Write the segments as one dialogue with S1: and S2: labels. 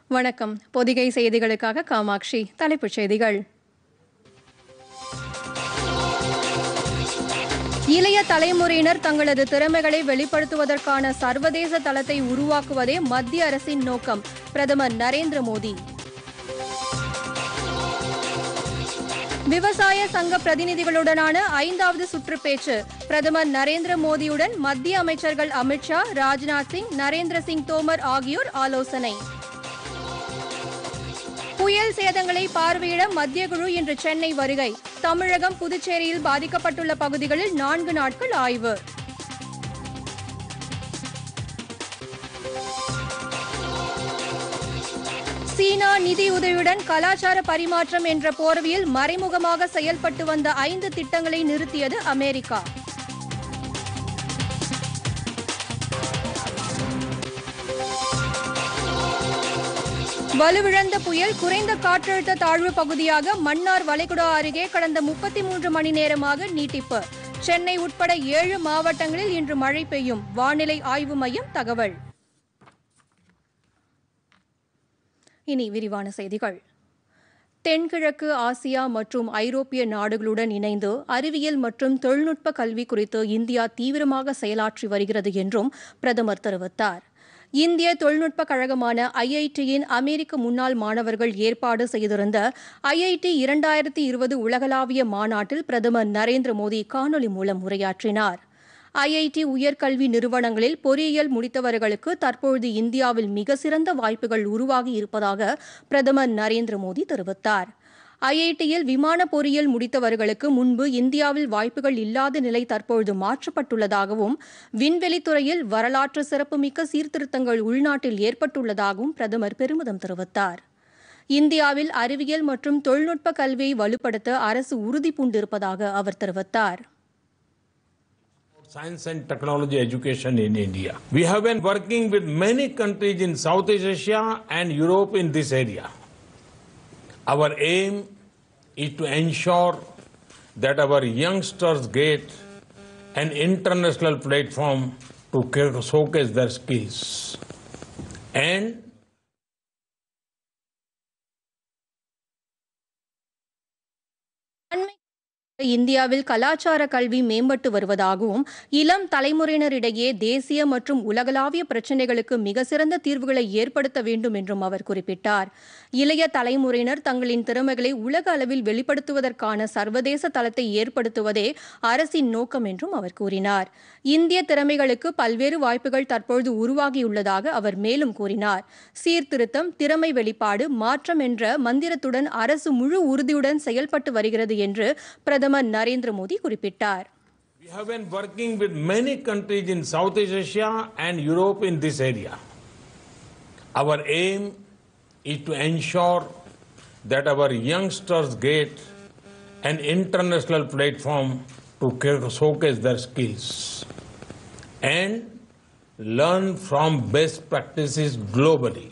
S1: வணக்கம் பொதிகை செய்திகளுக்காக காமாட்சி தலைப்புச் செய்திகள் இளைய தலைமுறையினர் தங்களது திறமைகளை வெளிப்படுத்துவதற்கான சர்வதேச தளத்தை உருவாக்குவதே மத்திய அரசின் நோக்கம் பிரதமர் நரேந்திர மோடி விவசாய சங்க பிரதிநிதிகளுடனான ஐந்தாவது சுற்று பேச்சு பிரதமர் நரேந்திர மோடியுடன் மத்திய அமைச்சர்கள் அமித்ஷா ராஜ்நாத் சிங் நரேந்திர சிங் தோமர் ஆகியோர் ஆலோசனை புயல் சேதங்களை பார்வையிட மத்திய குழு இன்று சென்னை வருகை தமிழகம் புதுச்சேரியில் பாதிக்கப்பட்டுள்ள பகுதிகளில் நான்கு நாட்கள் ஆய்வு சீனா நிதியுதவியுடன் கலாச்சார பரிமாற்றம் என்ற போர்வையில் மறைமுகமாக செயல்பட்டு வந்த ஐந்து திட்டங்களை நிறுத்தியது அமெரிக்கா வலுவிழந்த புயல் குறைந்த காற்றழுத்த தாழ்வு பகுதியாக மன்னார் வளைகுடா அருகே கடந்த முப்பத்தி மூன்று மணி நேரமாக நீட்டிப்பு சென்னை உட்பட ஏழு மாவட்டங்களில் இன்று மழை பெய்யும் வானிலை ஆய்வு மையம் தகவல் இனி விரிவான செய்திகள் தென்கிழக்கு ஆசியா மற்றும் ஐரோப்பிய நாடுகளுடன் இணைந்து அறிவியல் மற்றும் தொழில்நுட்ப கல்வி குறித்து இந்தியா தீவிரமாக செயலாற்றி வருகிறது என்றும் பிரதமர் தெரிவித்தார் இந்திய தொழில்நுட்ப கழகமான ஐஐடியின் அமெரிக்க முன்னாள் மாணவர்கள் ஏற்பாடு செய்திருந்த ஐஐடி இரண்டாயிரத்தி இருபது உலகளாவிய மாநாட்டில் பிரதமர் நரேந்திர மோடி காணொலி மூலம் உரையாற்றினார் ஐஐடி உயர்கல்வி நிறுவனங்களில் பொறியியல் முடித்தவர்களுக்கு தற்பொழுது இந்தியாவில் மிக சிறந்த வாய்ப்புகள் உருவாகி இருப்பதாக பிரதமர் நரேந்திர மோடி தெரிவித்தார் ஐஐடியில் விமான பொறியியல் முடித்தவர்களுக்கு முன்பு இந்தியாவில் வாய்ப்புகள் இல்லாத நிலை தற்பொழுது மாற்றப்பட்டுள்ளதாகவும் விண்வெளித்துறையில் வரலாற்று சிறப்புமிக்க சீர்திருத்தங்கள் உள்நாட்டில் ஏற்பட்டுள்ளதாகவும் பிரதமர் பெருமிதம் தெரிவித்தார் இந்தியாவில் அறிவியல் மற்றும் தொழில்நுட்ப கல்வியை வலுப்படுத்த அரசு உறுதி பூண்டிருப்பதாக அவர் தெரிவித்தார்
S2: science and technology education in India. We have been working with many countries in Southeast Asia and Europe in this area. Our aim is to ensure that our youngsters get an international platform to ca- showcase their skills. And
S1: அண்மை இந்தியாவில் கலாச்சார கல்வி மேம்பட்டு வருவதாகவும் இளம் தலைமுறையினரிடையே தேசிய மற்றும் உலகளாவிய பிரச்சினைகளுக்கு மிக சிறந்த தீர்வுகளை ஏற்படுத்த வேண்டும் என்றும் அவர் குறிப்பிட்டார் இளைய தலைமுறையினர் தங்களின் திறமைகளை உலக அளவில் வெளிப்படுத்துவதற்கான சர்வதேச தளத்தை ஏற்படுத்துவதே அரசின் நோக்கம் என்றும் அவர் கூறினார் இந்திய திறமைகளுக்கு பல்வேறு வாய்ப்புகள் தற்பொழுது உருவாகியுள்ளதாக அவர் மேலும் கூறினார் சீர்திருத்தம் திறமை வெளிப்பாடு மாற்றம் என்ற மந்திரத்துடன் அரசு முழு உறுதியுடன் செயல்பட்டு வருகிறது என்று பிரதமர் நரேந்திர மோடி குறிப்பிட்டார்
S2: we have been working with many countries in Southeast Asia and Europe in this area. Our aim is to ensure that our youngsters get an international platform to ca- showcase their skills and learn from best practices globally.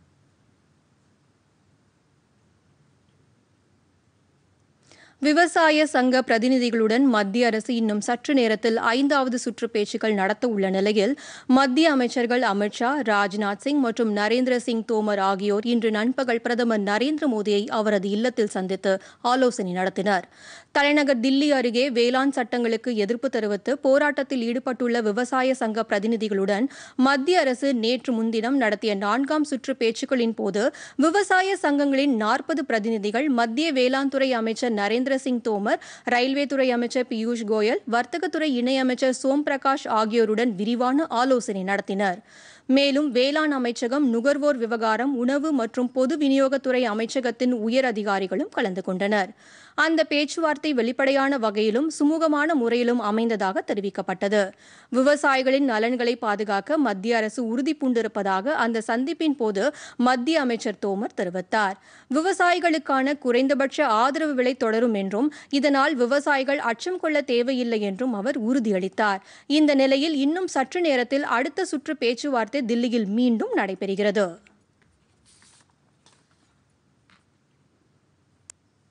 S1: விவசாய சங்க பிரதிநிதிகளுடன் மத்திய அரசு இன்னும் சற்று நேரத்தில் ஐந்தாவது சுற்று பேச்சுக்கள் நடத்த உள்ள நிலையில் மத்திய அமைச்சர்கள் அமித்ஷா ராஜ்நாத் சிங் மற்றும் நரேந்திர சிங் தோமர் ஆகியோர் இன்று நண்பகல் பிரதமர் நரேந்திர மோடியை அவரது இல்லத்தில் சந்தித்து ஆலோசனை நடத்தினர் தலைநகர் தில்லி அருகே வேளாண் சட்டங்களுக்கு எதிர்ப்பு தெரிவித்து போராட்டத்தில் ஈடுபட்டுள்ள விவசாய சங்க பிரதிநிதிகளுடன் மத்திய அரசு நேற்று முன்தினம் நடத்திய நான்காம் சுற்று பேச்சுக்களின் போது விவசாய சங்கங்களின் நாற்பது பிரதிநிதிகள் மத்திய வேளாண் துறை அமைச்சர் நரேந்திர சிங் தோமர் ரயில்வே துறை அமைச்சர் பியூஷ் கோயல் வர்த்தகத்துறை இணையமைச்சர் சோம் பிரகாஷ் ஆகியோருடன் விரிவான ஆலோசனை நடத்தினர் மேலும் வேளாண் அமைச்சகம் நுகர்வோர் விவகாரம் உணவு மற்றும் பொது விநியோகத்துறை அமைச்சகத்தின் உயர் அதிகாரிகளும் கலந்து கொண்டனர் அந்த பேச்சுவார்த்தை வெளிப்படையான வகையிலும் சுமூகமான முறையிலும் அமைந்ததாக தெரிவிக்கப்பட்டது விவசாயிகளின் நலன்களை பாதுகாக்க மத்திய அரசு உறுதி பூண்டிருப்பதாக அந்த சந்திப்பின் போது மத்திய அமைச்சர் தோமர் தெரிவித்தார் விவசாயிகளுக்கான குறைந்தபட்ச ஆதரவு விலை தொடரும் என்றும் இதனால் விவசாயிகள் அச்சம் கொள்ள தேவையில்லை என்றும் அவர் உறுதியளித்தார் இந்த நிலையில் இன்னும் சற்று நேரத்தில் அடுத்த சுற்று பேச்சுவார்த்தை தில்லியில் மீண்டும் நடைபெறுகிறது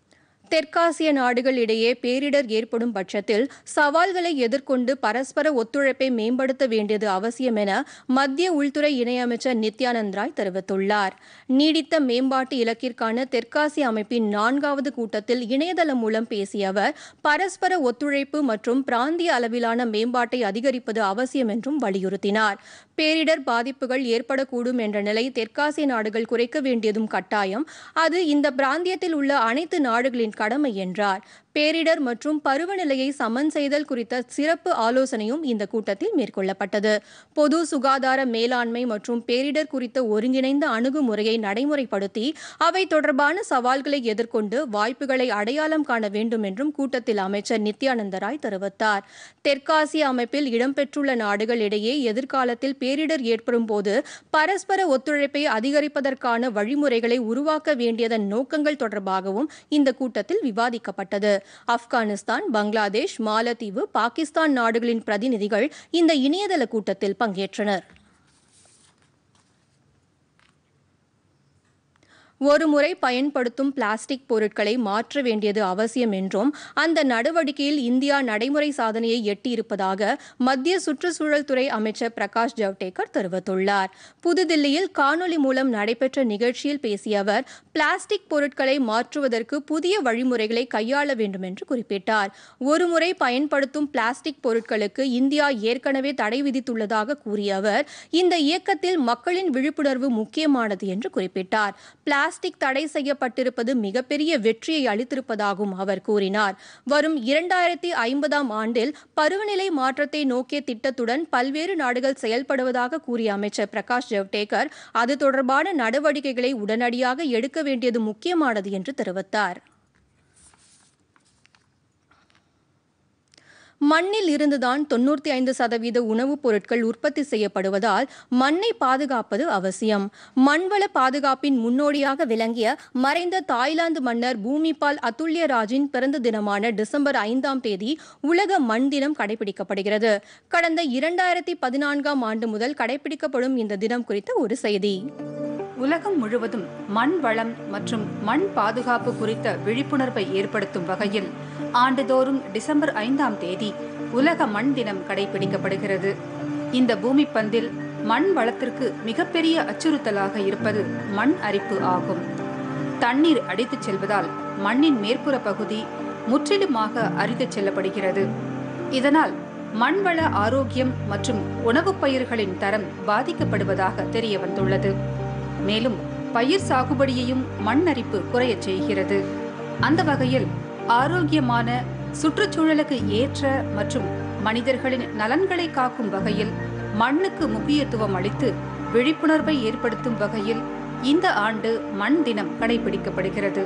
S1: தெற்காசிய நாடுகள் இடையே பேரிடர் ஏற்படும் பட்சத்தில் சவால்களை எதிர்கொண்டு பரஸ்பர ஒத்துழைப்பை மேம்படுத்த வேண்டியது அவசியம் என மத்திய உள்துறை இணையமைச்சர் நித்யானந்த் ராய் தெரிவித்துள்ளார் நீடித்த மேம்பாட்டு இலக்கிற்கான தெற்காசிய அமைப்பின் நான்காவது கூட்டத்தில் இணையதளம் மூலம் பேசிய அவர் பரஸ்பர ஒத்துழைப்பு மற்றும் பிராந்திய அளவிலான மேம்பாட்டை அதிகரிப்பது அவசியம் என்றும் வலியுறுத்தினார் பேரிடர் பாதிப்புகள் ஏற்படக்கூடும் என்ற நிலை தெற்காசிய நாடுகள் குறைக்க வேண்டியதும் கட்டாயம் அது இந்த பிராந்தியத்தில் உள்ள அனைத்து நாடுகளின் கடமை என்றார் பேரிடர் மற்றும் பருவநிலையை சமன் செய்தல் குறித்த சிறப்பு ஆலோசனையும் இந்த கூட்டத்தில் மேற்கொள்ளப்பட்டது பொது சுகாதார மேலாண்மை மற்றும் பேரிடர் குறித்த ஒருங்கிணைந்த அணுகுமுறையை நடைமுறைப்படுத்தி அவை தொடர்பான சவால்களை எதிர்கொண்டு வாய்ப்புகளை அடையாளம் காண வேண்டும் என்றும் கூட்டத்தில் அமைச்சர் நித்யானந்த ராய் தெரிவித்தார் தெற்காசிய அமைப்பில் இடம்பெற்றுள்ள நாடுகள் இடையே எதிர்காலத்தில் பேரிடர் ஏற்படும் போது பரஸ்பர ஒத்துழைப்பை அதிகரிப்பதற்கான வழிமுறைகளை உருவாக்க வேண்டியதன் நோக்கங்கள் தொடர்பாகவும் இந்த கூட்டத்தில் விவாதிக்கப்பட்டது ஆப்கானிஸ்தான் பங்களாதேஷ் மாலத்தீவு பாகிஸ்தான் நாடுகளின் பிரதிநிதிகள் இந்த இணையதள கூட்டத்தில் பங்கேற்றனர் ஒருமுறை பயன்படுத்தும் பிளாஸ்டிக் பொருட்களை மாற்ற வேண்டியது அவசியம் என்றும் அந்த நடவடிக்கையில் இந்தியா நடைமுறை சாதனையை எட்டியிருப்பதாக மத்திய சுற்றுச்சூழல் துறை அமைச்சர் பிரகாஷ் ஜவடேகர் தெரிவித்துள்ளார் புதுதில்லியில் காணொலி மூலம் நடைபெற்ற நிகழ்ச்சியில் பேசிய அவர் பிளாஸ்டிக் பொருட்களை மாற்றுவதற்கு புதிய வழிமுறைகளை கையாள வேண்டும் என்று குறிப்பிட்டார் ஒருமுறை பயன்படுத்தும் பிளாஸ்டிக் பொருட்களுக்கு இந்தியா ஏற்கனவே தடை விதித்துள்ளதாக கூறிய அவர் இந்த இயக்கத்தில் மக்களின் விழிப்புணர்வு முக்கியமானது என்று குறிப்பிட்டார் பிளாஸ்டிக் தடை செய்யப்பட்டிருப்பது மிகப்பெரிய வெற்றியை அளித்திருப்பதாகவும் அவர் கூறினார் வரும் இரண்டாயிரத்தி ஐம்பதாம் ஆண்டில் பருவநிலை மாற்றத்தை நோக்கிய திட்டத்துடன் பல்வேறு நாடுகள் செயல்படுவதாக கூறிய அமைச்சர் பிரகாஷ் ஜவடேகர் அது தொடர்பான நடவடிக்கைகளை உடனடியாக எடுக்க வேண்டியது முக்கியமானது என்று தெரிவித்தார் மண்ணில் இருந்துதான் தொண்ணூற்றி ஐந்து சதவீத உணவுப் பொருட்கள் உற்பத்தி செய்யப்படுவதால் மண்ணை பாதுகாப்பது அவசியம் மண்வள பாதுகாப்பின் முன்னோடியாக விளங்கிய மறைந்த தாய்லாந்து மன்னர் பூமிபால் அதுல்யராஜின் பிறந்த தினமான டிசம்பர் ஐந்தாம் தேதி உலக மண் தினம் கடைபிடிக்கப்படுகிறது கடந்த இரண்டாயிரத்தி பதினான்காம் ஆண்டு முதல் கடைபிடிக்கப்படும் இந்த தினம் குறித்த ஒரு செய்தி
S3: உலகம் முழுவதும் மண் வளம் மற்றும் மண் பாதுகாப்பு குறித்த விழிப்புணர்வை ஏற்படுத்தும் வகையில் ஆண்டுதோறும் டிசம்பர் ஐந்தாம் தேதி உலக மண் தினம் கடைபிடிக்கப்படுகிறது இந்த பூமி பந்தில் மண் வளத்திற்கு மிகப்பெரிய அச்சுறுத்தலாக இருப்பது மண் அரிப்பு ஆகும் தண்ணீர் அடித்துச் செல்வதால் மண்ணின் மேற்புற பகுதி முற்றிலுமாக அரித்துச் செல்லப்படுகிறது இதனால் மண்வள ஆரோக்கியம் மற்றும் உணவுப் பயிர்களின் தரம் பாதிக்கப்படுவதாக தெரிய வந்துள்ளது மேலும் பயிர் சாகுபடியையும் மண் அரிப்பு குறையச் செய்கிறது அந்த வகையில் ஆரோக்கியமான சுற்றுச்சூழலுக்கு ஏற்ற மற்றும் மனிதர்களின் நலன்களை காக்கும் வகையில் மண்ணுக்கு முக்கியத்துவம் அளித்து விழிப்புணர்வை ஏற்படுத்தும் வகையில் இந்த ஆண்டு மண் தினம் கடைபிடிக்கப்படுகிறது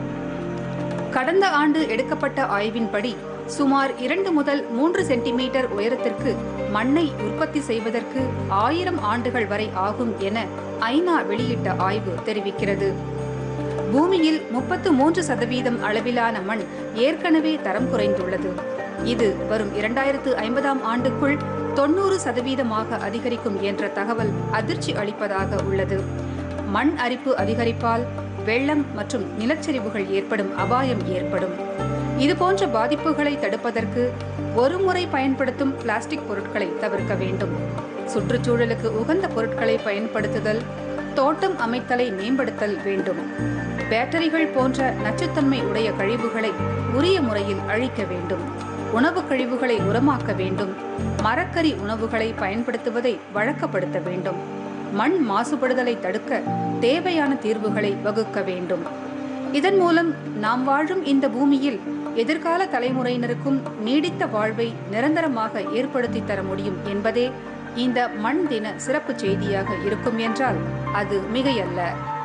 S3: கடந்த ஆண்டு எடுக்கப்பட்ட ஆய்வின்படி சுமார் இரண்டு முதல் மூன்று சென்டிமீட்டர் உயரத்திற்கு மண்ணை உற்பத்தி செய்வதற்கு ஆயிரம் ஆண்டுகள் வரை ஆகும் என ஐநா வெளியிட்ட ஆய்வு தெரிவிக்கிறது பூமியில் முப்பத்து மூன்று சதவீதம் அளவிலான மண் ஏற்கனவே தரம் குறைந்துள்ளது இது வரும் இரண்டாயிரத்து ஐம்பதாம் ஆண்டுக்குள் தொண்ணூறு சதவீதமாக அதிகரிக்கும் என்ற தகவல் அதிர்ச்சி அளிப்பதாக உள்ளது மண் அரிப்பு அதிகரிப்பால் வெள்ளம் மற்றும் நிலச்சரிவுகள் ஏற்படும் அபாயம் ஏற்படும் இதுபோன்ற பாதிப்புகளை தடுப்பதற்கு ஒருமுறை பயன்படுத்தும் பிளாஸ்டிக் பொருட்களை தவிர்க்க வேண்டும் சுற்றுச்சூழலுக்கு உகந்த பொருட்களை பயன்படுத்துதல் தோட்டம் அமைத்தலை மேம்படுத்தல் வேண்டும் பேட்டரிகள் போன்ற நச்சுத்தன்மை உடைய கழிவுகளை உரிய முறையில் அழிக்க வேண்டும் உணவு கழிவுகளை உரமாக்க வேண்டும் மரக்கறி உணவுகளை பயன்படுத்துவதை வழக்கப்படுத்த வேண்டும் மண் மாசுபடுதலை தடுக்க தேவையான தீர்வுகளை வகுக்க வேண்டும் இதன் மூலம் நாம் வாழும் இந்த பூமியில் எதிர்கால தலைமுறையினருக்கும் நீடித்த வாழ்வை நிரந்தரமாக ஏற்படுத்தி தர முடியும் என்பதே இந்த மண் தின சிறப்பு செய்தியாக இருக்கும் என்றால் அது மிகையல்ல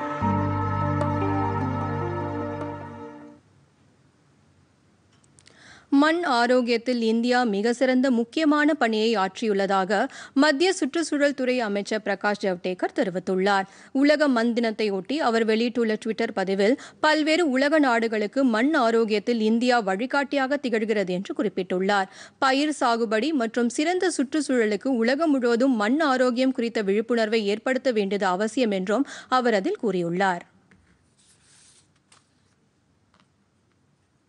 S1: மண் ஆரோக்கியத்தில் இந்தியா மிக சிறந்த முக்கியமான பணியை ஆற்றியுள்ளதாக மத்திய சுற்றுச்சூழல் துறை அமைச்சர் பிரகாஷ் ஜவடேகர் தெரிவித்துள்ளார் உலக மண் தினத்தை ஒட்டி அவர் வெளியிட்டுள்ள டுவிட்டர் பதிவில் பல்வேறு உலக நாடுகளுக்கு மண் ஆரோக்கியத்தில் இந்தியா வழிகாட்டியாக திகழ்கிறது என்று குறிப்பிட்டுள்ளார் பயிர் சாகுபடி மற்றும் சிறந்த சுற்றுச்சூழலுக்கு உலகம் முழுவதும் மண் ஆரோக்கியம் குறித்த விழிப்புணர்வை ஏற்படுத்த வேண்டியது அவசியம் என்றும் அவர் அதில் கூறியுள்ளார்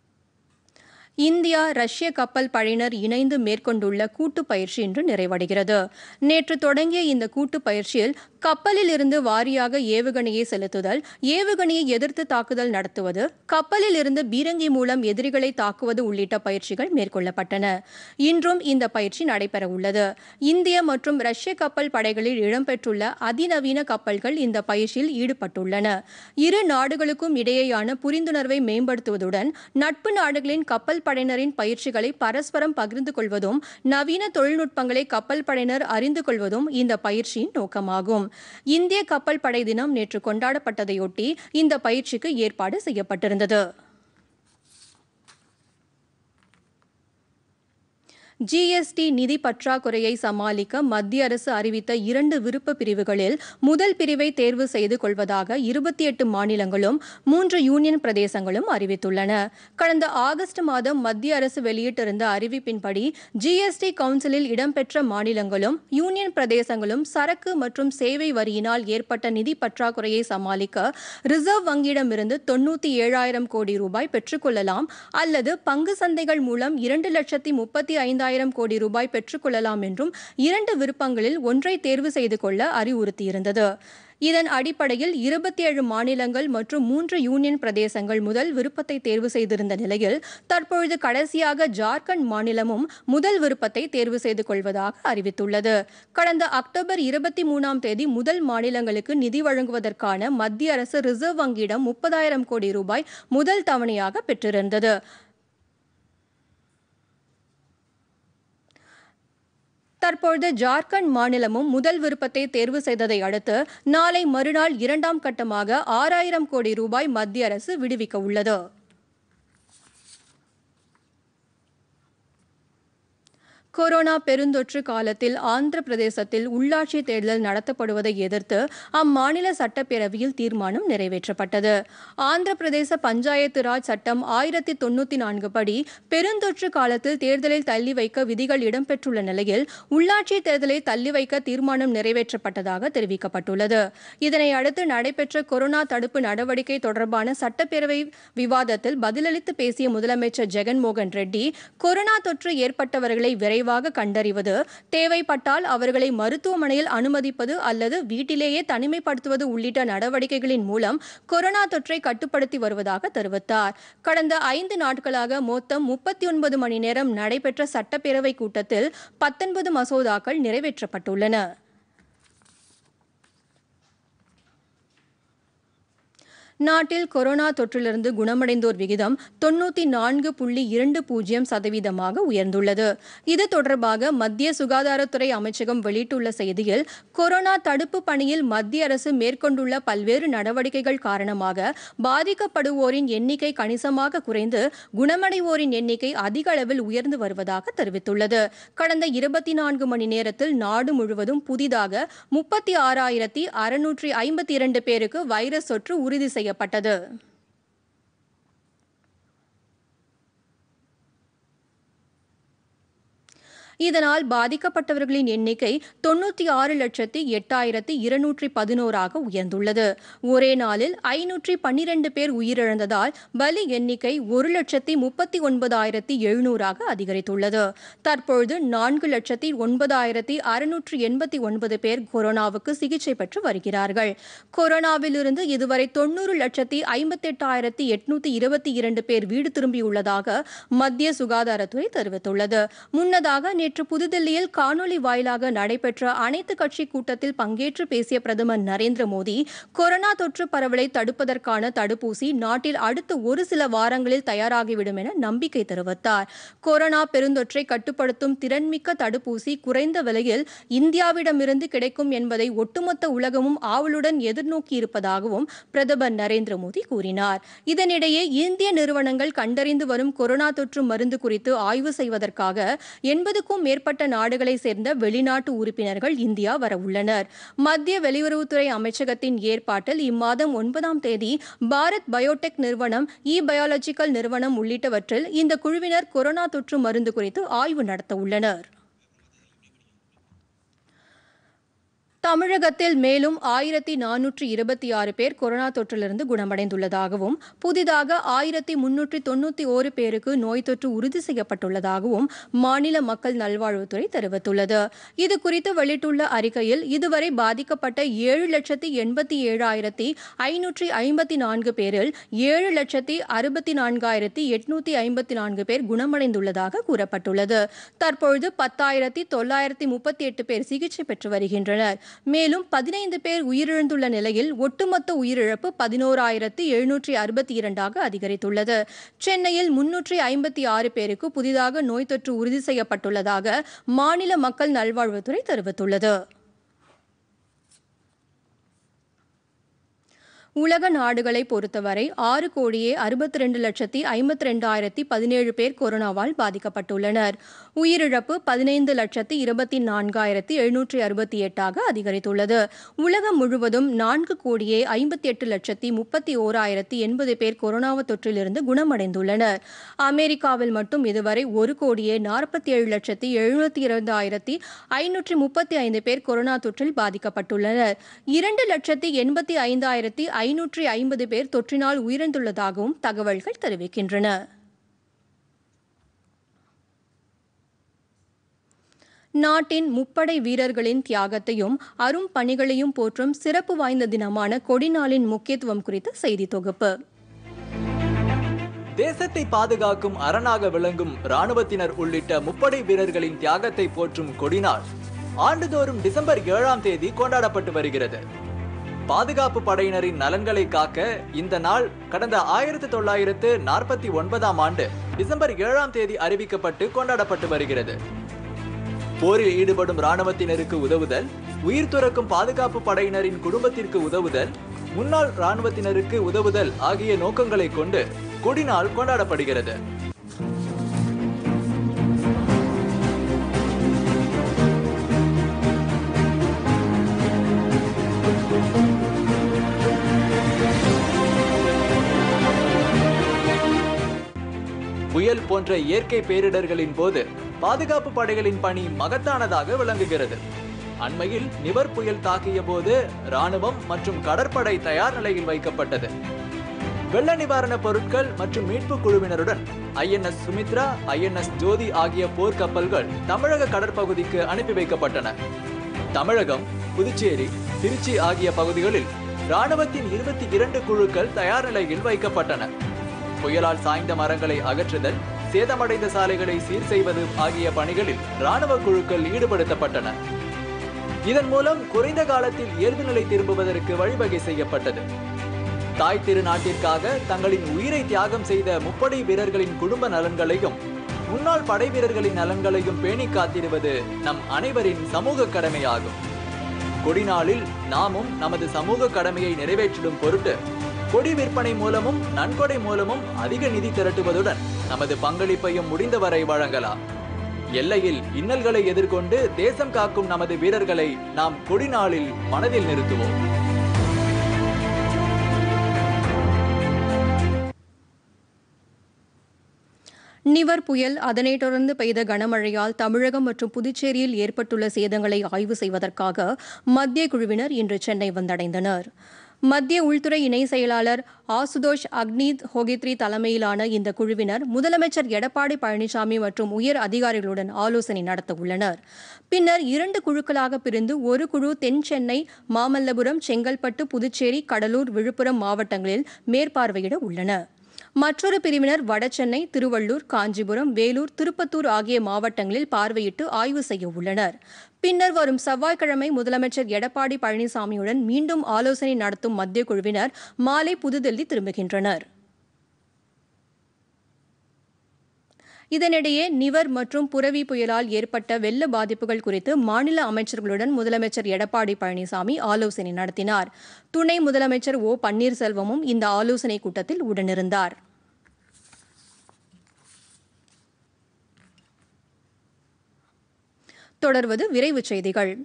S1: இந்தியா ரஷ்ய கப்பல் படையினர் இணைந்து மேற்கொண்டுள்ள கூட்டு பயிற்சி இன்று நிறைவடைகிறது நேற்று தொடங்கிய இந்த கூட்டு பயிற்சியில் கப்பலில் இருந்து வாரியாக ஏவுகணையை செலுத்துதல் ஏவுகணையை எதிர்த்து தாக்குதல் நடத்துவது கப்பலில் இருந்து பீரங்கி மூலம் எதிரிகளை தாக்குவது உள்ளிட்ட பயிற்சிகள் மேற்கொள்ளப்பட்டன இன்றும் இந்த பயிற்சி நடைபெற உள்ளது இந்திய மற்றும் ரஷ்ய கப்பல் படைகளில் இடம்பெற்றுள்ள அதிநவீன கப்பல்கள் இந்த பயிற்சியில் ஈடுபட்டுள்ளன இரு நாடுகளுக்கும் இடையேயான புரிந்துணர்வை மேம்படுத்துவதுடன் நட்பு நாடுகளின் கப்பல் படையினரின் பயிற்சிகளை பரஸ்பரம் பகிர்ந்து கொள்வதும் நவீன தொழில்நுட்பங்களை கப்பல் படையினர் அறிந்து கொள்வதும் இந்த பயிற்சியின் நோக்கமாகும் இந்திய கப்பல் படை தினம் நேற்று கொண்டாடப்பட்டதையொட்டி இந்த பயிற்சிக்கு ஏற்பாடு செய்யப்பட்டிருந்தது ஜிஎஸ்டி நிதி பற்றாக்குறையை சமாளிக்க மத்திய அரசு அறிவித்த இரண்டு விருப்ப பிரிவுகளில் முதல் பிரிவை தேர்வு செய்து கொள்வதாக இருபத்தி எட்டு மாநிலங்களும் மூன்று யூனியன் பிரதேசங்களும் அறிவித்துள்ளன கடந்த ஆகஸ்ட் மாதம் மத்திய அரசு வெளியிட்டிருந்த அறிவிப்பின்படி ஜிஎஸ்டி கவுன்சிலில் இடம்பெற்ற மாநிலங்களும் யூனியன் பிரதேசங்களும் சரக்கு மற்றும் சேவை வரியினால் ஏற்பட்ட நிதி பற்றாக்குறையை சமாளிக்க ரிசர்வ் வங்கியிடமிருந்து தொண்ணூத்தி ஏழாயிரம் கோடி ரூபாய் பெற்றுக்கொள்ளலாம் அல்லது பங்கு சந்தைகள் மூலம் இரண்டு லட்சத்தி முப்பத்தி ஐந்தாயிரம் கோடி ரூபாய் பெற்றுக்கொள்ளலாம் என்றும் இரண்டு விருப்பங்களில் ஒன்றை தேர்வு செய்து கொள்ள அறிவுறுத்தியிருந்தது இதன் அடிப்படையில் இருபத்தி ஏழு மாநிலங்கள் மற்றும் மூன்று யூனியன் பிரதேசங்கள் முதல் விருப்பத்தை தேர்வு செய்திருந்த நிலையில் தற்பொழுது கடைசியாக ஜார்க்கண்ட் மாநிலமும் முதல் விருப்பத்தை தேர்வு செய்து கொள்வதாக அறிவித்துள்ளது கடந்த அக்டோபர் இருபத்தி மூணாம் தேதி முதல் மாநிலங்களுக்கு நிதி வழங்குவதற்கான மத்திய அரசு ரிசர்வ் வங்கியிடம் முப்பதாயிரம் கோடி ரூபாய் முதல் தவணையாக பெற்றிருந்தது தற்பொழுது ஜார்க்கண்ட் மாநிலமும் முதல் விருப்பத்தை தேர்வு செய்ததை அடுத்து நாளை மறுநாள் இரண்டாம் கட்டமாக ஆறாயிரம் கோடி ரூபாய் மத்திய அரசு விடுவிக்க உள்ளது கொரோனா பெருந்தொற்று காலத்தில் ஆந்திர பிரதேசத்தில் உள்ளாட்சி தேர்தல் நடத்தப்படுவதை எதிர்த்து அம்மாநில சட்டப்பேரவையில் தீர்மானம் நிறைவேற்றப்பட்டது ஆந்திர பிரதேச பஞ்சாயத்து ராஜ் சட்டம் ஆயிரத்தி தொண்ணூத்தி நான்கு படி பெருந்தொற்று காலத்தில் தேர்தலில் தள்ளி வைக்க விதிகள் இடம்பெற்றுள்ள நிலையில் உள்ளாட்சி தேர்தலை தள்ளி வைக்க தீர்மானம் நிறைவேற்றப்பட்டதாக தெரிவிக்கப்பட்டுள்ளது இதனை அடுத்து நடைபெற்ற கொரோனா தடுப்பு நடவடிக்கை தொடர்பான சட்டப்பேரவை விவாதத்தில் பதிலளித்து பேசிய முதலமைச்சர் ஜெகன்மோகன் ரெட்டி கொரோனா தொற்று ஏற்பட்டவர்களை விரைவாக கண்டறிவது தேவைப்பட்டால் அவர்களை மருத்துவமனையில் அனுமதிப்பது அல்லது வீட்டிலேயே தனிமைப்படுத்துவது உள்ளிட்ட நடவடிக்கைகளின் மூலம் கொரோனா தொற்றை கட்டுப்படுத்தி வருவதாக தெரிவித்தார் கடந்த ஐந்து நாட்களாக மொத்தம் முப்பத்தி ஒன்பது மணி நேரம் நடைபெற்ற சட்டப்பேரவை கூட்டத்தில் பத்தொன்பது மசோதாக்கள் நிறைவேற்றப்பட்டுள்ளன நாட்டில் கொரோனா தொற்றிலிருந்து குணமடைந்தோர் விகிதம் தொன்னூத்தி நான்கு புள்ளி இரண்டு பூஜ்ஜியம் சதவீதமாக உயர்ந்துள்ளது இது தொடர்பாக மத்திய சுகாதாரத்துறை அமைச்சகம் வெளியிட்டுள்ள செய்தியில் கொரோனா தடுப்பு பணியில் மத்திய அரசு மேற்கொண்டுள்ள பல்வேறு நடவடிக்கைகள் காரணமாக பாதிக்கப்படுவோரின் எண்ணிக்கை கணிசமாக குறைந்து குணமடைவோரின் எண்ணிக்கை அதிக அளவில் உயர்ந்து வருவதாக தெரிவித்துள்ளது கடந்த இருபத்தி நான்கு மணி நேரத்தில் நாடு முழுவதும் புதிதாக முப்பத்தி ஆறாயிரத்தி அறுநூற்றி ஐம்பத்தி இரண்டு பேருக்கு வைரஸ் தொற்று உறுதி செய்யப்பட்டது இதனால் பாதிக்கப்பட்டவர்களின் எண்ணிக்கை தொண்ணூற்றி ஆறு லட்சத்தி எட்டாயிரத்தி இருநூற்றி பதினோராக உயர்ந்துள்ளது ஒரே நாளில் ஐநூற்றி பன்னிரண்டு பேர் உயிரிழந்ததால் பலி எண்ணிக்கை ஒரு லட்சத்தி முப்பத்தி ஒன்பதாயிரத்தி எழுநூறாக அதிகரித்துள்ளது தற்பொழுது நான்கு லட்சத்தி ஒன்பதாயிரத்தி அறுநூற்றி எண்பத்தி ஒன்பது பேர் கொரோனாவுக்கு சிகிச்சை பெற்று வருகிறார்கள் கொரோனாவிலிருந்து இதுவரை தொண்ணூறு லட்சத்தி ஐம்பத்தெட்டாயிரத்தி எட்நூத்தி இருபத்தி இரண்டு பேர் வீடு திரும்பியுள்ளதாக மத்திய சுகாதாரத்துறை தெரிவித்துள்ளது முன்னதாக நேற்று புதுதில்லியில் காணொலி வாயிலாக நடைபெற்ற அனைத்து கட்சி கூட்டத்தில் பங்கேற்று பேசிய பிரதமர் நரேந்திர மோடி கொரோனா தொற்று பரவலை தடுப்பதற்கான தடுப்பூசி நாட்டில் அடுத்த ஒரு சில வாரங்களில் தயாராகிவிடும் என நம்பிக்கை தெரிவித்தார் கொரோனா பெருந்தொற்றை கட்டுப்படுத்தும் திறன்மிக்க தடுப்பூசி குறைந்த விலையில் இந்தியாவிடமிருந்து கிடைக்கும் என்பதை ஒட்டுமொத்த உலகமும் ஆவலுடன் எதிர்நோக்கி இருப்பதாகவும் பிரதமர் நரேந்திர மோடி கூறினார் இதனிடையே இந்திய நிறுவனங்கள் கண்டறிந்து வரும் கொரோனா தொற்று மருந்து குறித்து ஆய்வு செய்வதற்காக எண்பதுக்கும் மேற்பட்ட நாடுகளை சேர்ந்த வெளிநாட்டு உறுப்பினர்கள் இந்தியா வரவுள்ளனர் மத்திய வெளியுறவுத்துறை அமைச்சகத்தின் ஏற்பாட்டில் இம்மாதம் ஒன்பதாம் தேதி பாரத் பயோடெக் நிறுவனம் இ பயாலஜிக்கல் நிறுவனம் உள்ளிட்டவற்றில் இந்த குழுவினர் கொரோனா தொற்று மருந்து குறித்து ஆய்வு நடத்த உள்ளனர் தமிழகத்தில் மேலும் ஆயிரத்தி நானூற்றி இருபத்தி ஆறு பேர் கொரோனா தொற்றிலிருந்து குணமடைந்துள்ளதாகவும் புதிதாக ஆயிரத்தி முன்னூற்றி தொண்ணூற்றி ஓரு பேருக்கு நோய் தொற்று உறுதி செய்யப்பட்டுள்ளதாகவும் மாநில மக்கள் நல்வாழ்வுத்துறை தெரிவித்துள்ளது இது குறித்து வெளியிட்டுள்ள அறிக்கையில் இதுவரை பாதிக்கப்பட்ட ஏழு லட்சத்தி எண்பத்தி ஏழாயிரத்தி ஐநூற்றி ஐம்பத்தி நான்கு பேரில் ஏழு லட்சத்தி அறுபத்தி நான்காயிரத்தி எட்நூத்தி ஐம்பத்தி நான்கு பேர் குணமடைந்துள்ளதாக கூறப்பட்டுள்ளது தற்பொழுது பத்தாயிரத்தி தொள்ளாயிரத்தி முப்பத்தி எட்டு பேர் சிகிச்சை பெற்று வருகின்றனர் மேலும் பதினைந்து பேர் உயிரிழந்துள்ள நிலையில் ஒட்டுமொத்த உயிரிழப்பு பதினோராயிரத்து எழுநூற்றி அறுபத்தி இரண்டாக அதிகரித்துள்ளது சென்னையில் முன்னூற்றி ஐம்பத்தி ஆறு பேருக்கு புதிதாக நோய் தொற்று உறுதி செய்யப்பட்டுள்ளதாக மாநில மக்கள் நல்வாழ்வுத்துறை தெரிவித்துள்ளது உலக நாடுகளை பொறுத்தவரை ஆறு கோடியே அறுபத்தி ரெண்டு லட்சத்தி ஐம்பத்தி ரெண்டாயிரத்தி பதினேழு பேர் கொரோனாவால் பாதிக்கப்பட்டுள்ளனர் உயிரிழப்பு பதினைந்து லட்சத்தி இருபத்தி நான்காயிரத்தி எழுநூற்றி அறுபத்தி எட்டாக அதிகரித்துள்ளது உலகம் முழுவதும் நான்கு கோடியே ஐம்பத்தி எட்டு லட்சத்தி முப்பத்தி ஓராயிரத்தி எண்பது பேர் கொரோனா தொற்றிலிருந்து குணமடைந்துள்ளனர் அமெரிக்காவில் மட்டும் இதுவரை ஒரு கோடியே நாற்பத்தி ஏழு லட்சத்தி எழுநூத்தி இரண்டாயிரத்தி ஐநூற்றி முப்பத்தி ஐந்து பேர் கொரோனா தொற்றில் பாதிக்கப்பட்டுள்ளனர் இரண்டு லட்சத்தி எண்பத்தி ஐந்தாயிரத்தி ஐநூற்றி ஐம்பது பேர் தொற்றினால் உயிரிழந்துள்ளதாகவும் தகவல்கள் தெரிவிக்கின்றன நாட்டின் முப்படை வீரர்களின் தியாகத்தையும் அரும் பணிகளையும் போற்றும் சிறப்பு வாய்ந்த தினமான கொடிநாளின் முக்கியத்துவம் குறித்த செய்தி தொகுப்பு
S4: தேசத்தை பாதுகாக்கும் அரணாக விளங்கும் ராணுவத்தினர் உள்ளிட்ட முப்படை வீரர்களின் தியாகத்தை போற்றும் கொடிநாள் ஆண்டுதோறும் டிசம்பர் ஏழாம் தேதி கொண்டாடப்பட்டு வருகிறது பாதுகாப்பு படையினரின் நலன்களை காக்க இந்த நாள் கடந்த ஆயிரத்தி தொள்ளாயிரத்து நாற்பத்தி ஒன்பதாம் ஆண்டு டிசம்பர் ஏழாம் தேதி அறிவிக்கப்பட்டு கொண்டாடப்பட்டு வருகிறது போரில் ஈடுபடும் ராணுவத்தினருக்கு உதவுதல் உயிர் துறக்கும் பாதுகாப்பு படையினரின் குடும்பத்திற்கு உதவுதல் முன்னாள் ராணுவத்தினருக்கு உதவுதல் ஆகிய நோக்கங்களை கொண்டு கொடிநாள் கொண்டாடப்படுகிறது புயல் போன்ற இயற்கை பேரிடர்களின் போது பாதுகாப்பு படைகளின் பணி மகத்தானதாக விளங்குகிறது அண்மையில் நிவர் புயல் தாக்கிய போது ராணுவம் மற்றும் கடற்படை தயார் நிலையில் வைக்கப்பட்டது வெள்ள நிவாரண பொருட்கள் மற்றும் மீட்பு குழுவினருடன் ஐஎன்எஸ் சுமித்ரா ஐஎன்எஸ் ஜோதி ஆகிய போர்க்கப்பல்கள் தமிழக கடற்பகுதிக்கு அனுப்பி வைக்கப்பட்டன தமிழகம் புதுச்சேரி திருச்சி ஆகிய பகுதிகளில் ராணுவத்தின் இருபத்தி இரண்டு குழுக்கள் தயார் நிலையில் வைக்கப்பட்டன புயலால் சாய்ந்த மரங்களை அகற்றுதல் சேதமடைந்த சாலைகளை சீர் செய்வது ஆகிய பணிகளில் ராணுவ குழுக்கள் ஈடுபடுத்தப்பட்டன இதன் மூலம் குறைந்த காலத்தில் இயல்பு நிலை திரும்புவதற்கு வழிவகை செய்யப்பட்டது தாய் திருநாட்டிற்காக தங்களின் உயிரை தியாகம் செய்த முப்படை வீரர்களின் குடும்ப நலன்களையும் முன்னாள் படை வீரர்களின் நலன்களையும் பேணி காத்திடுவது நம் அனைவரின் சமூக கடமையாகும் கொடிநாளில் நாமும் நமது சமூக கடமையை நிறைவேற்றிடும் பொருட்டு கொடி விற்பனை மூலமும் நன்கொடை மூலமும் அதிக நிதி திரட்டுவதுடன் நமது பங்களிப்பையும் முடிந்தவரை வழங்கலாம் எல்லையில் இன்னல்களை எதிர்கொண்டு தேசம் காக்கும் நமது வீரர்களை நாம் கொடிநாளில் மனதில் நிறுத்துவோம்
S1: நிவர் புயல் அதனைத் தொடர்ந்து பெய்த கனமழையால் தமிழகம் மற்றும் புதுச்சேரியில் ஏற்பட்டுள்ள சேதங்களை ஆய்வு செய்வதற்காக மத்திய குழுவினர் இன்று சென்னை வந்தடைந்தனர் மத்திய உள்துறை இணை செயலாளர் ஆசுதோஷ் அக்னீத் ஹோகித்ரி தலைமையிலான இந்த குழுவினர் முதலமைச்சர் எடப்பாடி பழனிசாமி மற்றும் உயர் அதிகாரிகளுடன் ஆலோசனை நடத்த உள்ளனர் பின்னர் இரண்டு குழுக்களாக பிரிந்து ஒரு குழு தென் சென்னை மாமல்லபுரம் செங்கல்பட்டு புதுச்சேரி கடலூர் விழுப்புரம் மாவட்டங்களில் மேற்பார்வையிட உள்ளனர் மற்றொரு பிரிவினர் வடசென்னை திருவள்ளூர் காஞ்சிபுரம் வேலூர் திருப்பத்தூர் ஆகிய மாவட்டங்களில் பார்வையிட்டு ஆய்வு செய்ய உள்ளனர் பின்னர் வரும் செவ்வாய்க்கிழமை முதலமைச்சர் எடப்பாடி பழனிசாமியுடன் மீண்டும் ஆலோசனை நடத்தும் மத்திய குழுவினர் மாலை புதுதில்லி திரும்புகின்றனர் இதனிடையே நிவர் மற்றும் புரவி புயலால் ஏற்பட்ட வெள்ள பாதிப்புகள் குறித்து மாநில அமைச்சர்களுடன் முதலமைச்சர் எடப்பாடி பழனிசாமி ஆலோசனை நடத்தினார் துணை முதலமைச்சர் ஓ பன்னீர்செல்வமும் இந்த ஆலோசனை கூட்டத்தில் உடனிருந்தார் தொடர்வது விரைவுச் செய்திகள்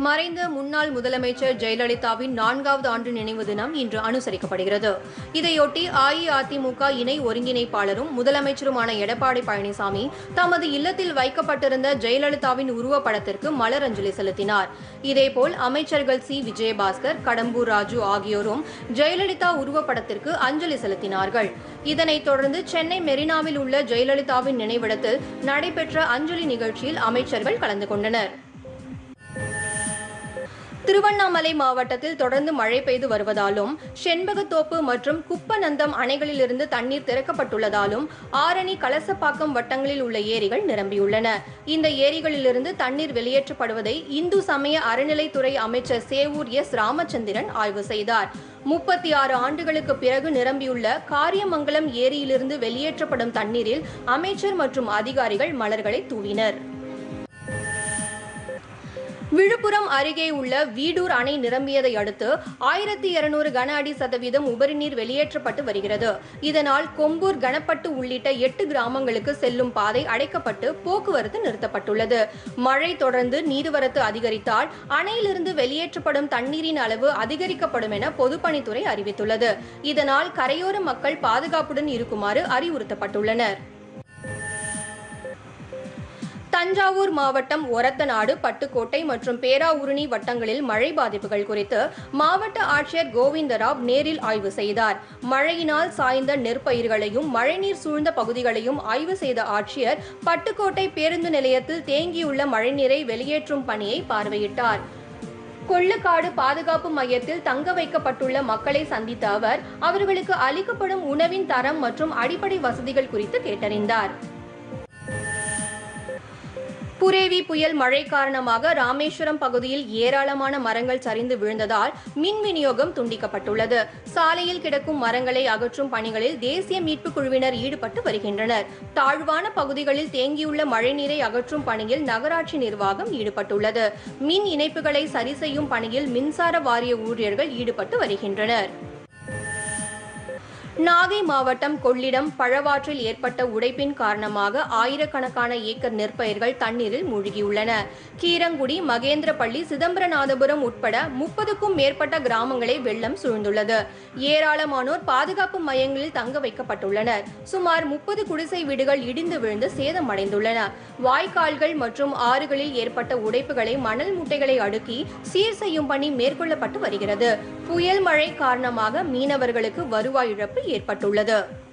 S1: மறைந்த முன்னாள் முதலமைச்சர் ஜெயலலிதாவின் நான்காவது ஆண்டு நினைவு தினம் இன்று அனுசரிக்கப்படுகிறது இதையொட்டி அஇஅதிமுக இணை ஒருங்கிணைப்பாளரும் முதலமைச்சருமான எடப்பாடி பழனிசாமி தமது இல்லத்தில் வைக்கப்பட்டிருந்த ஜெயலலிதாவின் உருவப்படத்திற்கு மலரஞ்சலி செலுத்தினார் இதேபோல் அமைச்சர்கள் சி விஜயபாஸ்கர் கடம்பூர் ராஜு ஆகியோரும் ஜெயலலிதா உருவப்படத்திற்கு அஞ்சலி செலுத்தினார்கள் இதனைத் தொடர்ந்து சென்னை மெரினாவில் உள்ள ஜெயலலிதாவின் நினைவிடத்தில் நடைபெற்ற அஞ்சலி நிகழ்ச்சியில் அமைச்சர்கள் கலந்து கொண்டனர் திருவண்ணாமலை மாவட்டத்தில் தொடர்ந்து மழை பெய்து வருவதாலும் செண்பகத்தோப்பு மற்றும் குப்பநந்தம் அணைகளிலிருந்து தண்ணீர் திறக்கப்பட்டுள்ளதாலும் ஆரணி கலசப்பாக்கம் வட்டங்களில் உள்ள ஏரிகள் நிரம்பியுள்ளன இந்த ஏரிகளிலிருந்து தண்ணீர் வெளியேற்றப்படுவதை இந்து சமய அறநிலைத்துறை அமைச்சர் சேவூர் எஸ் ராமச்சந்திரன் ஆய்வு செய்தார் முப்பத்தி ஆறு ஆண்டுகளுக்கு பிறகு நிரம்பியுள்ள காரியமங்கலம் ஏரியிலிருந்து வெளியேற்றப்படும் தண்ணீரில் அமைச்சர் மற்றும் அதிகாரிகள் மலர்களை தூவினர் விழுப்புரம் அருகே உள்ள வீடூர் அணை நிரம்பியதை அடுத்து ஆயிரத்தி இருநூறு கன அடி சதவீதம் உபரிநீர் வெளியேற்றப்பட்டு வருகிறது இதனால் கொம்பூர் கனப்பட்டு உள்ளிட்ட எட்டு கிராமங்களுக்கு செல்லும் பாதை அடைக்கப்பட்டு போக்குவரத்து நிறுத்தப்பட்டுள்ளது மழை தொடர்ந்து நீர்வரத்து அதிகரித்தால் அணையிலிருந்து வெளியேற்றப்படும் தண்ணீரின் அளவு அதிகரிக்கப்படும் என பொதுப்பணித்துறை அறிவித்துள்ளது இதனால் கரையோர மக்கள் பாதுகாப்புடன் இருக்குமாறு அறிவுறுத்தப்பட்டுள்ளனர் தஞ்சாவூர் மாவட்டம் ஒரத்தநாடு பட்டுக்கோட்டை மற்றும் பேராவூரணி வட்டங்களில் மழை பாதிப்புகள் குறித்து மாவட்ட ஆட்சியர் கோவிந்தராவ் நேரில் ஆய்வு செய்தார் மழையினால் சாய்ந்த நெற்பயிர்களையும் மழைநீர் சூழ்ந்த பகுதிகளையும் ஆய்வு செய்த ஆட்சியர் பட்டுக்கோட்டை பேருந்து நிலையத்தில் தேங்கியுள்ள மழைநீரை வெளியேற்றும் பணியை பார்வையிட்டார் கொள்ளுக்காடு பாதுகாப்பு மையத்தில் தங்க வைக்கப்பட்டுள்ள மக்களை சந்தித்த அவர் அவர்களுக்கு அளிக்கப்படும் உணவின் தரம் மற்றும் அடிப்படை வசதிகள் குறித்து கேட்டறிந்தார் புரேவி புயல் மழை காரணமாக ராமேஸ்வரம் பகுதியில் ஏராளமான மரங்கள் சரிந்து விழுந்ததால் மின் விநியோகம் துண்டிக்கப்பட்டுள்ளது சாலையில் கிடக்கும் மரங்களை அகற்றும் பணிகளில் தேசிய மீட்புக் குழுவினர் ஈடுபட்டு வருகின்றனர் தாழ்வான பகுதிகளில் தேங்கியுள்ள மழைநீரை அகற்றும் பணியில் நகராட்சி நிர்வாகம் ஈடுபட்டுள்ளது மின் இணைப்புகளை சரி செய்யும் பணியில் மின்சார வாரிய ஊழியர்கள் ஈடுபட்டு வருகின்றனர் நாகை மாவட்டம் கொள்ளிடம் பழவாற்றில் ஏற்பட்ட உடைப்பின் காரணமாக ஆயிரக்கணக்கான ஏக்கர் நெற்பயிர்கள் தண்ணீரில் மூழ்கியுள்ளன கீரங்குடி மகேந்திரப்பள்ளி சிதம்பரநாதபுரம் உட்பட முப்பதுக்கும் மேற்பட்ட கிராமங்களை வெள்ளம் சூழ்ந்துள்ளது ஏராளமானோர் பாதுகாப்பு மையங்களில் தங்க வைக்கப்பட்டுள்ளனர் சுமார் முப்பது குடிசை வீடுகள் இடிந்து விழுந்து சேதமடைந்துள்ளன வாய்க்கால்கள் மற்றும் ஆறுகளில் ஏற்பட்ட உடைப்புகளை மணல் மூட்டைகளை அடுக்கி சீர் செய்யும் பணி மேற்கொள்ளப்பட்டு வருகிறது புயல் மழை காரணமாக மீனவர்களுக்கு வருவாய் இழப்பு ஏற்பட்டுள்ளது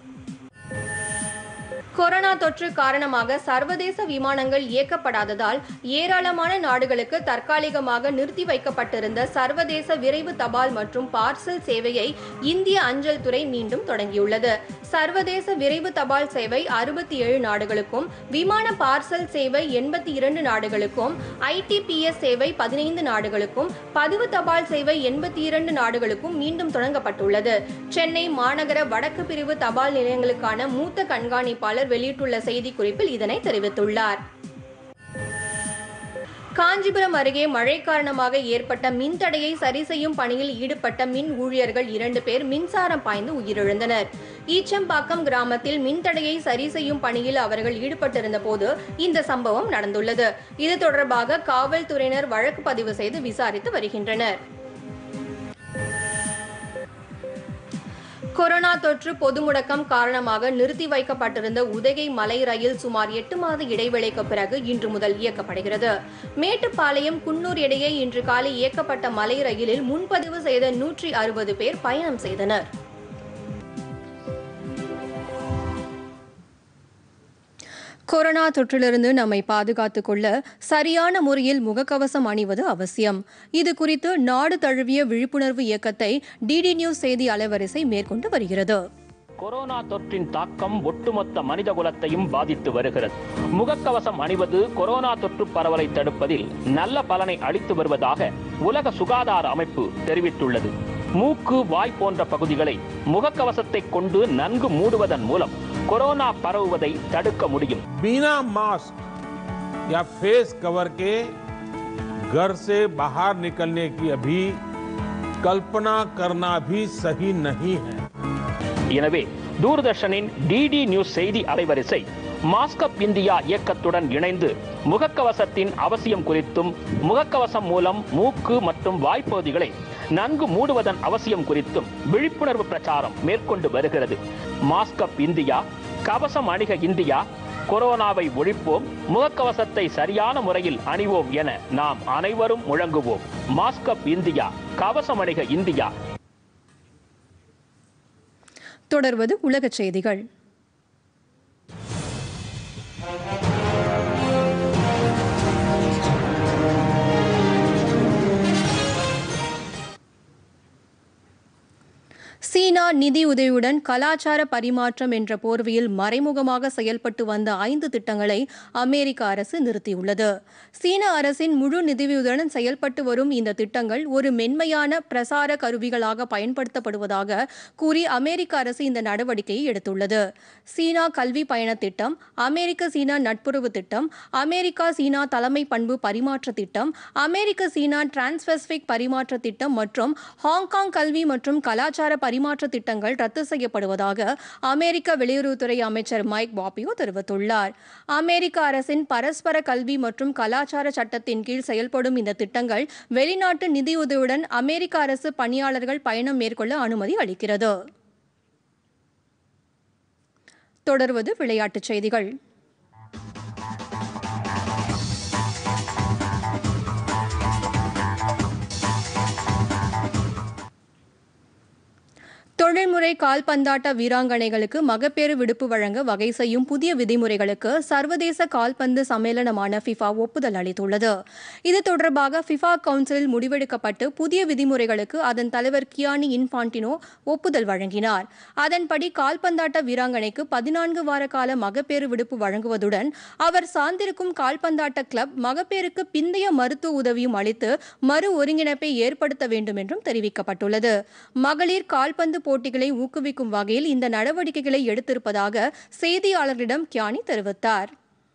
S1: கொரோனா தொற்று காரணமாக சர்வதேச விமானங்கள் இயக்கப்படாததால் ஏராளமான நாடுகளுக்கு தற்காலிகமாக நிறுத்தி வைக்கப்பட்டிருந்த சர்வதேச விரைவு தபால் மற்றும் பார்சல் சேவையை இந்திய அஞ்சல் துறை மீண்டும் தொடங்கியுள்ளது சர்வதேச விரைவு தபால் சேவை அறுபத்தி ஏழு நாடுகளுக்கும் விமான பார்சல் சேவை எண்பத்தி இரண்டு நாடுகளுக்கும் ஐடிபிஎஸ் சேவை பதினைந்து நாடுகளுக்கும் பதிவு தபால் சேவை எண்பத்தி இரண்டு நாடுகளுக்கும் மீண்டும் தொடங்கப்பட்டுள்ளது சென்னை மாநகர வடக்கு பிரிவு தபால் நிலையங்களுக்கான மூத்த கண்காணிப்பாளர் வெளியிட்டுள்ள செய்திக்குறிப்பில் இதனை தெரிவித்துள்ளார் காஞ்சிபுரம் அருகே மழை காரணமாக ஏற்பட்ட மின்தடையை சரி செய்யும் பணியில் ஈடுபட்ட மின் ஊழியர்கள் இரண்டு பேர் மின்சாரம் பாய்ந்து உயிரிழந்தனர் ஈச்சம்பாக்கம் கிராமத்தில் மின்தடையை சரி செய்யும் பணியில் அவர்கள் ஈடுபட்டிருந்த போது இந்த சம்பவம் நடந்துள்ளது இது தொடர்பாக காவல்துறையினர் வழக்கு பதிவு செய்து விசாரித்து வருகின்றனர் கொரோனா தொற்று பொது முடக்கம் காரணமாக நிறுத்தி வைக்கப்பட்டிருந்த உதகை மலை ரயில் சுமார் எட்டு மாத இடைவேளைக்கு பிறகு இன்று முதல் இயக்கப்படுகிறது மேட்டுப்பாளையம் குன்னூர் இடையே இன்று காலை இயக்கப்பட்ட மலை ரயிலில் முன்பதிவு செய்த நூற்றி அறுபது பேர் பயணம் செய்தனர் கொரோனா தொற்றிலிருந்து நம்மை பாதுகாத்துக் கொள்ள சரியான முறையில் முகக்கவசம் அணிவது அவசியம் இது குறித்து நாடு தழுவிய விழிப்புணர்வு இயக்கத்தை டிடி நியூஸ் செய்தி அலைவரிசை மேற்கொண்டு வருகிறது
S5: கொரோனா தொற்றின் தாக்கம் ஒட்டுமொத்த மனித குலத்தையும் பாதித்து வருகிறது முகக்கவசம் அணிவது கொரோனா தொற்று பரவலை தடுப்பதில் நல்ல பலனை அளித்து வருவதாக உலக சுகாதார அமைப்பு தெரிவித்துள்ளது மூக்கு வாய் போன்ற பகுதிகளை முகக்கவசத்தை கொண்டு நன்கு மூடுவதன் மூலம் கொரோனா பரவுவதை தடுக்க முடியும்
S2: बिना मास्क या फेस कवर के घर से बाहर निकलने की अभी कल्पना करना भी सही नहीं है
S5: எனவே தூர்தர்ஷனின் டிடி நியூஸ் செய்தி அலைவரிசை மாஸ்கப் இந்தியா இயக்கத்துடன் இணைந்து முகக்கவசத்தின் அவசியம் குறித்தும் முகக்கவசம் மூலம் மூக்கு மற்றும் வாய்ப்பகுதிகளை நன்கு மூடுவதன் அவசியம் குறித்தும் விழிப்புணர்வு பிரச்சாரம் மேற்கொண்டு வருகிறது மாஸ்கப் இந்தியா கவசம் அணிக இந்தியா கொரோனாவை ஒழிப்போம் முகக்கவசத்தை சரியான முறையில் அணிவோம் என நாம் அனைவரும் முழங்குவோம் மாஸ்கப் இந்தியா கவசம் அணிக இந்தியா
S1: தொடர்வது உலகச் செய்திகள் சீனா நிதியுதவியுடன் கலாச்சார பரிமாற்றம் என்ற போர்வையில் மறைமுகமாக செயல்பட்டு வந்த ஐந்து திட்டங்களை அமெரிக்க அரசு நிறுத்தியுள்ளது சீன அரசின் முழு நிதியுதவியுடன் செயல்பட்டு வரும் இந்த திட்டங்கள் ஒரு மென்மையான பிரசார கருவிகளாக பயன்படுத்தப்படுவதாக கூறி அமெரிக்க அரசு இந்த நடவடிக்கையை எடுத்துள்ளது சீனா கல்வி பயண திட்டம் அமெரிக்க சீனா நட்புறவு திட்டம் அமெரிக்கா சீனா தலைமை பண்பு பரிமாற்ற திட்டம் அமெரிக்க சீனா டிரான்ஸ்பெசிபிக் பரிமாற்ற திட்டம் மற்றும் ஹாங்காங் கல்வி மற்றும் கலாச்சார பரிமாற்ற திட்டங்கள் ரத்து செய்யப்படுவதாக அமெரிக்க வெளியுறவுத்துறை அமைச்சர் மைக் பாப்பியோ தெரிவித்துள்ளார் அமெரிக்க அரசின் பரஸ்பர கல்வி மற்றும் கலாச்சார சட்டத்தின் கீழ் செயல்படும் இந்த திட்டங்கள் வெளிநாட்டு நிதியுதவியுடன் அமெரிக்க அரசு பணியாளர்கள் பயணம் மேற்கொள்ள அனுமதி அளிக்கிறது தொடர்வது விளையாட்டுச் செய்திகள் தொழில்முறை கால்பந்தாட்ட வீராங்கனைகளுக்கு மகப்பேறு விடுப்பு வழங்க வகை செய்யும் புதிய விதிமுறைகளுக்கு சர்வதேச கால்பந்து சம்மேளனமான ஃபிஃபா ஒப்புதல் அளித்துள்ளது இது தொடர்பாக ஃபிஃபா கவுன்சிலில் முடிவெடுக்கப்பட்டு புதிய விதிமுறைகளுக்கு அதன் தலைவர் கியானி இன்ஃபான்டினோ ஒப்புதல் வழங்கினார் அதன்படி கால்பந்தாட்ட வீராங்கனைக்கு பதினான்கு வார கால மகப்பேறு விடுப்பு வழங்குவதுடன் அவர் சார்ந்திருக்கும் கால்பந்தாட்ட கிளப் மகப்பேறுக்கு பிந்தைய மருத்துவ உதவியும் அளித்து மறு ஒருங்கிணைப்பை ஏற்படுத்த வேண்டும் என்றும் தெரிவிக்கப்பட்டுள்ளது மகளிர் கால்பந்து போட்டிகளை ஊக்குவிக்கும் வகையில் இந்த நடவடிக்கைகளை எடுத்திருப்பதாக செய்தியாளர்களிடம் கியானி தெரிவித்தார்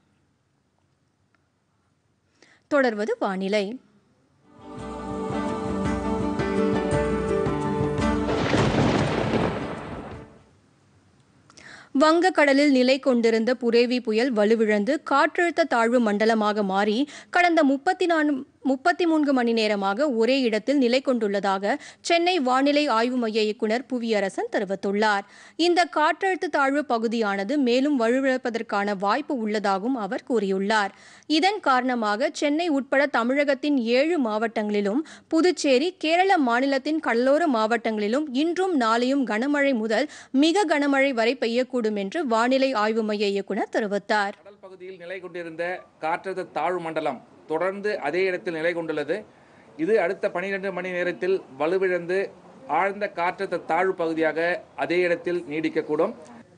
S1: தொடர்வது வானிலை வங்கக்கடலில் நிலை கொண்டிருந்த புரேவி புயல் வலுவிழந்து காற்றழுத்த தாழ்வு மண்டலமாக மாறி கடந்த முப்பத்தி நான்கு முப்பத்தி மூன்று மணி நேரமாக ஒரே இடத்தில் நிலை கொண்டுள்ளதாக சென்னை வானிலை ஆய்வு மைய இயக்குநர் புவியரசன் தெரிவித்துள்ளார் இந்த காற்றழுத்த தாழ்வு பகுதியானது மேலும் வலுவிழப்பதற்கான வாய்ப்பு உள்ளதாகவும் அவர் கூறியுள்ளார் இதன் காரணமாக சென்னை உட்பட தமிழகத்தின் ஏழு மாவட்டங்களிலும் புதுச்சேரி கேரள மாநிலத்தின் கடலோர மாவட்டங்களிலும் இன்றும் நாளையும் கனமழை முதல் மிக கனமழை வரை பெய்யக்கூடும் என்று வானிலை ஆய்வு மைய இயக்குநர் தெரிவித்தார்
S6: கடல் பகுதியில் நிலை கொண்டிருந்த காற்றழுத்த தாழ்வு மண்டலம் தொடர்ந்து அதே இடத்தில் நிலை கொண்டுள்ளது இது அடுத்த பனிரெண்டு மணி நேரத்தில் வலுவிழந்து ஆழ்ந்த காற்றழுத்த தாழ்வு பகுதியாக அதே இடத்தில் நீடிக்கக்கூடும்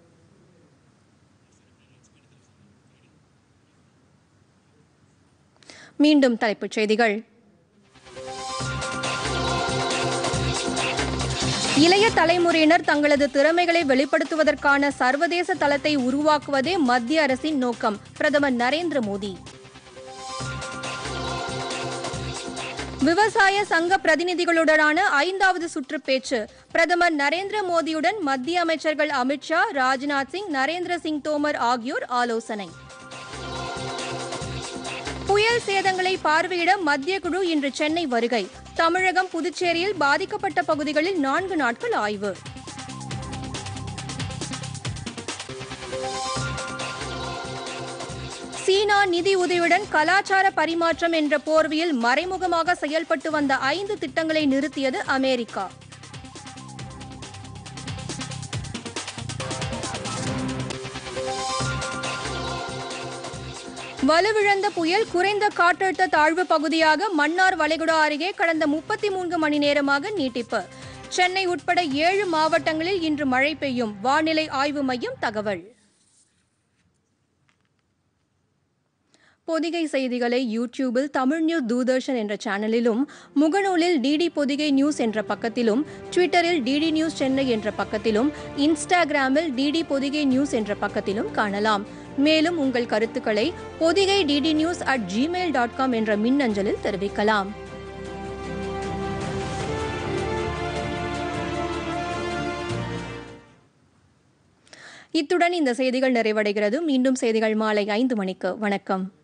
S1: மீண்டும் தலைப்புச் செய்திகள் இளைய தலைமுறையினர் தங்களது திறமைகளை வெளிப்படுத்துவதற்கான சர்வதேச தளத்தை உருவாக்குவதே மத்திய அரசின் நோக்கம் பிரதமர் நரேந்திர மோடி விவசாய சங்க பிரதிநிதிகளுடனான ஐந்தாவது சுற்று பேச்சு பிரதமர் நரேந்திர மோடியுடன் மத்திய அமைச்சர்கள் அமித்ஷா ராஜ்நாத் சிங் நரேந்திர சிங் தோமர் ஆகியோர் ஆலோசனை புயல் சேதங்களை பார்வையிட மத்திய குழு இன்று சென்னை வருகை தமிழகம் புதுச்சேரியில் பாதிக்கப்பட்ட பகுதிகளில் நான்கு நாட்கள் ஆய்வு சீனா நிதி உதவியுடன் கலாச்சார பரிமாற்றம் என்ற போர்வையில் மறைமுகமாக செயல்பட்டு வந்த ஐந்து திட்டங்களை நிறுத்தியது அமெரிக்கா வலுவிழந்த புயல் குறைந்த காற்றழுத்த தாழ்வு பகுதியாக மன்னார் வளைகுடா அருகே கடந்த முப்பத்தி மூன்று மணி நேரமாக நீட்டிப்பு சென்னை உட்பட ஏழு மாவட்டங்களில் இன்று மழை பெய்யும் வானிலை ஆய்வு மையம் தகவல் பொதிகை செய்திகளை யூடியூபில் தமிழ் நியூஸ் தூர்தர்ஷன் என்ற சேனலிலும் முகநூலில் டிடி பொதிகை நியூஸ் என்ற பக்கத்திலும் ட்விட்டரில் டிடி நியூஸ் சென்னை என்ற பக்கத்திலும் இன்ஸ்டாகிராமில் டிடி பொதிகை நியூஸ் என்ற பக்கத்திலும் காணலாம் மேலும் உங்கள் கருத்துக்களை Podhigai DD news at Gmail dot com என்ற மின்னஞ்சலில் தெரிவிக்கலாம் இத்துடன் இந்த செய்திகள் நிறைவடைகிறது மீண்டும் செய்திகள் மாலை ஐந்து மணிக்கு வணக்கம்